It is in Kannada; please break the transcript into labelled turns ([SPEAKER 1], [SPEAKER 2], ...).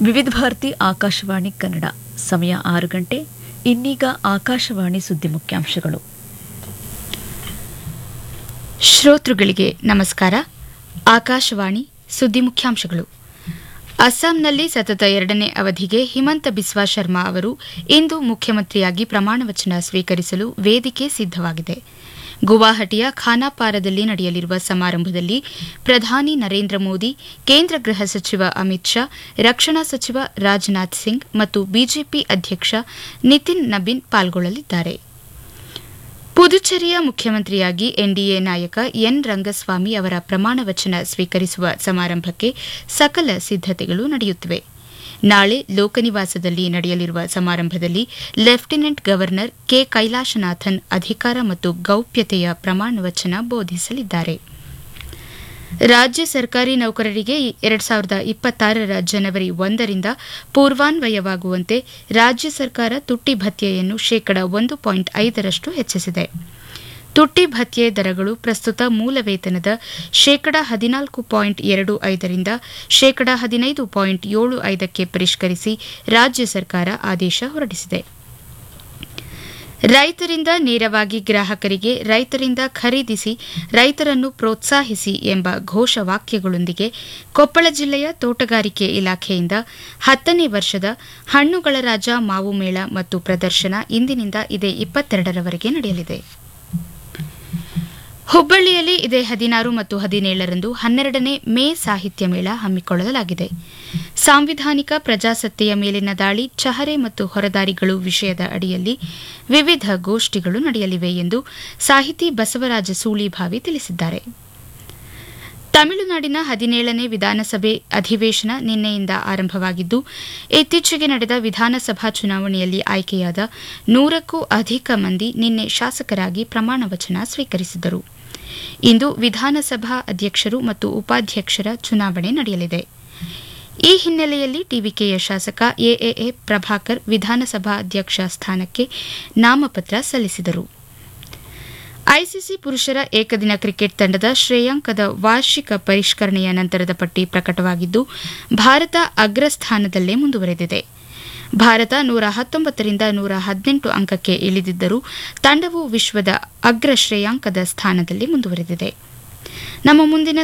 [SPEAKER 1] ವಿವಿಧ ಭಾರತಿ ಆಕಾಶವಾಣಿ ಕನ್ನಡ ಸಮಯ ಆರು ಗಂಟೆ ಇನ್ನೀಗ ಆಕಾಶವಾಣಿ ಸುದ್ದಿ ಮುಖ್ಯಾಂಶಗಳು
[SPEAKER 2] ಶ್ರೋತೃಗಳಿಗೆ ನಮಸ್ಕಾರ ಆಕಾಶವಾಣಿ ಸುದ್ದಿ ಮುಖ್ಯಾಂಶಗಳು ಅಸ್ಸಾಂನಲ್ಲಿ ಸತತ ಎರಡನೇ ಅವಧಿಗೆ ಹಿಮಂತ ಬಿಸ್ವಾ ಶರ್ಮಾ ಅವರು ಇಂದು ಮುಖ್ಯಮಂತ್ರಿಯಾಗಿ ಪ್ರಮಾಣವಚನ ಸ್ವೀಕರಿಸಲು ವೇದಿಕೆ ಸಿದ್ದವಾಗಿದೆ ಗುವಾಹಟಿಯ ಖಾನಾಪಾರದಲ್ಲಿ ನಡೆಯಲಿರುವ ಸಮಾರಂಭದಲ್ಲಿ ಪ್ರಧಾನಿ ನರೇಂದ್ರ ಮೋದಿ ಕೇಂದ್ರ ಗೃಹ ಸಚಿವ ಅಮಿತ್ ಶಾ ರಕ್ಷಣಾ ಸಚಿವ ರಾಜನಾಥ್ ಸಿಂಗ್ ಮತ್ತು ಬಿಜೆಪಿ ಅಧ್ಯಕ್ಷ ನಿತಿನ್ ನಬೀನ್ ಪಾಲ್ಗೊಳ್ಳಲಿದ್ದಾರೆ ಪುದುಚೇರಿಯ ಮುಖ್ಯಮಂತ್ರಿಯಾಗಿ ಎನ್ಡಿಎ ನಾಯಕ ಎನ್ ರಂಗಸ್ವಾಮಿ ಅವರ ಪ್ರಮಾಣವಚನ ಸ್ವೀಕರಿಸುವ ಸಮಾರಂಭಕ್ಕೆ ಸಕಲ ಸಿದ್ದತೆಗಳು ನಡೆಯುತ್ತಿವೆ ನಾಳೆ ಲೋಕನಿವಾಸದಲ್ಲಿ ನಡೆಯಲಿರುವ ಸಮಾರಂಭದಲ್ಲಿ ಲೆಫ್ಟಿನೆಂಟ್ ಗವರ್ನರ್ ಕೆ ಕೈಲಾಶನಾಥನ್ ಅಧಿಕಾರ ಮತ್ತು ಗೌಪ್ಯತೆಯ ಪ್ರಮಾಣವಚನ ಬೋಧಿಸಲಿದ್ದಾರೆ ರಾಜ್ಯ ಸರ್ಕಾರಿ ನೌಕರರಿಗೆ ಎರಡ್ ಸಾವಿರದ ಇಪ್ಪತ್ತಾರರ ಜನವರಿ ಒಂದರಿಂದ ಪೂರ್ವಾನ್ವಯವಾಗುವಂತೆ ರಾಜ್ಯ ಸರ್ಕಾರ ತುಟ್ಟಿ ಭತ್ಯೆಯನ್ನು ಶೇಕಡ ಒಂದು ಪಾಯಿಂಟ್ ಐದರಷ್ಟು ಹೆಚ್ಚಿಸಿದೆ ತುಟ್ಟಿ ಭತ್ಯೆ ದರಗಳು ಪ್ರಸ್ತುತ ಮೂಲ ವೇತನದ ಶೇಕಡ ಹದಿನಾಲ್ಕು ಪಾಯಿಂಟ್ ಎರಡು ಐದರಿಂದ ಶೇಕಡ ಹದಿನೈದು ಪಾಯಿಂಟ್ ಏಳು ಐದಕ್ಕೆ ಪರಿಷ್ಕರಿಸಿ ರಾಜ್ಯ ಸರ್ಕಾರ ಆದೇಶ ಹೊರಡಿಸಿದೆ ರೈತರಿಂದ ನೇರವಾಗಿ ಗ್ರಾಹಕರಿಗೆ ರೈತರಿಂದ ಖರೀದಿಸಿ ರೈತರನ್ನು ಪ್ರೋತ್ಸಾಹಿಸಿ ಎಂಬ ಘೋಷವಾಕ್ಯಗಳೊಂದಿಗೆ ಕೊಪ್ಪಳ ಜಿಲ್ಲೆಯ ತೋಟಗಾರಿಕೆ ಇಲಾಖೆಯಿಂದ ಹತ್ತನೇ ವರ್ಷದ ಹಣ್ಣುಗಳ ರಾಜ ಮಾವು ಮೇಳ ಮತ್ತು ಪ್ರದರ್ಶನ ಇಂದಿನಿಂದ ಇದೇ ಇಪ್ಪತ್ತೆರಡರವರೆಗೆ ನಡೆಯಲಿದೆ ಹುಬ್ಬಳ್ಳಿಯಲ್ಲಿ ಇದೇ ಹದಿನಾರು ಮತ್ತು ಹದಿನೇಳರಂದು ಹನ್ನೆರಡನೇ ಮೇ ಸಾಹಿತ್ಯ ಮೇಳ ಹಮ್ಮಿಕೊಳ್ಳಲಾಗಿದೆ ಸಾಂವಿಧಾನಿಕ ಪ್ರಜಾಸತ್ತೆಯ ಮೇಲಿನ ದಾಳಿ ಚಹರೆ ಮತ್ತು ಹೊರದಾರಿಗಳು ವಿಷಯದ ಅಡಿಯಲ್ಲಿ ವಿವಿಧ ಗೋಷ್ಠಿಗಳು ನಡೆಯಲಿವೆ ಎಂದು ಸಾಹಿತಿ ಬಸವರಾಜ ಸೂಳಿಭಾವಿ ತಿಳಿಸಿದ್ದಾರೆ ತಮಿಳುನಾಡಿನ ಹದಿನೇಳನೇ ವಿಧಾನಸಭೆ ಅಧಿವೇಶನ ನಿನ್ನೆಯಿಂದ ಆರಂಭವಾಗಿದ್ದು ಇತ್ತೀಚೆಗೆ ನಡೆದ ವಿಧಾನಸಭಾ ಚುನಾವಣೆಯಲ್ಲಿ ಆಯ್ಕೆಯಾದ ನೂರಕ್ಕೂ ಅಧಿಕ ಮಂದಿ ನಿನ್ನೆ ಶಾಸಕರಾಗಿ ಪ್ರಮಾಣವಚನ ಸ್ವೀಕರಿಸಿದರು ಇಂದು ವಿಧಾನಸಭಾ ಅಧ್ಯಕ್ಷರು ಮತ್ತು ಉಪಾಧ್ಯಕ್ಷರ ಚುನಾವಣೆ ನಡೆಯಲಿದೆ ಈ ಹಿನ್ನೆಲೆಯಲ್ಲಿ ಟಿವಿಕೆಯ ಶಾಸಕ ಎಎಎ ಪ್ರಭಾಕರ್ ವಿಧಾನಸಭಾ ಅಧ್ಯಕ್ಷ ಸ್ಥಾನಕ್ಕೆ ನಾಮಪತ್ರ ಸಲ್ಲಿಸಿದರು ಐಸಿಸಿ ಪುರುಷರ ಏಕದಿನ ಕ್ರಿಕೆಟ್ ತಂಡದ ಶ್ರೇಯಾಂಕದ ವಾರ್ಷಿಕ ಪರಿಷ್ಕರಣೆಯ ನಂತರದ ಪಟ್ಟಿ ಪ್ರಕಟವಾಗಿದ್ದು ಭಾರತ ಅಗ್ರಸ್ಥಾನದಲ್ಲೇ ಮುಂದುವರೆದಿದೆ ಭಾರತ ನೂರ ಹತ್ತೊಂಬತ್ತರಿಂದ ನೂರ ಹದಿನೆಂಟು ಅಂಕಕ್ಕೆ ಇಳಿದಿದ್ದರೂ ತಂಡವು ವಿಶ್ವದ ಅಗ್ರ ಶ್ರೇಯಾಂಕದ ಸ್ಥಾನದಲ್ಲಿ ಮುಂದುವರೆದಿದೆ ನಮ್ಮ ಮುಂದಿನ